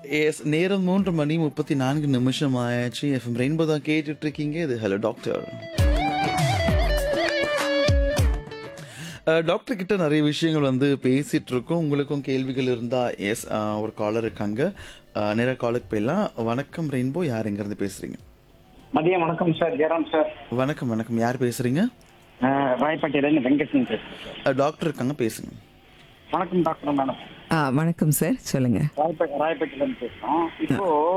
S நேரம் மூன்று மணி முப்பத்தி நான்கு நிமிஷம் ஆயாச்சு எஃப்எம் ரெயின்போ தான் கேட்டுட்டு இருக்கீங்க இது ஹலோ டாக்டர் டாக்டர் கிட்ட நிறைய விஷயங்கள் வந்து பேசிட்டு இருக்கோம் உங்களுக்கும் கேள்விகள் இருந்தா எஸ் ஒரு காலர் இருக்காங்க அஹ், நேரா காலுக்கு போயிடலாம் வணக்கம் ரெயின்போ யார் எங்கேருந்து பேசுறீங்க மதியம் வணக்கம் சார் ஜெயராம் சார் வணக்கம் வணக்கம் யார் பேசுறீங்க அஹ், ராயப்பேட்டையிலேருந்து வெங்கடேசன் பேசுறேன் சார் அஹ், டாக்டர் இருக்காங்க பேசுங்க வணக்கம் டாக்டர் மேடம் ஆ வணக்கம் சார் சொல்லுங்க ராயப்பேட்டை ராயப்பேட்டையிலேருந்து பேசுகிறோம் இப்போ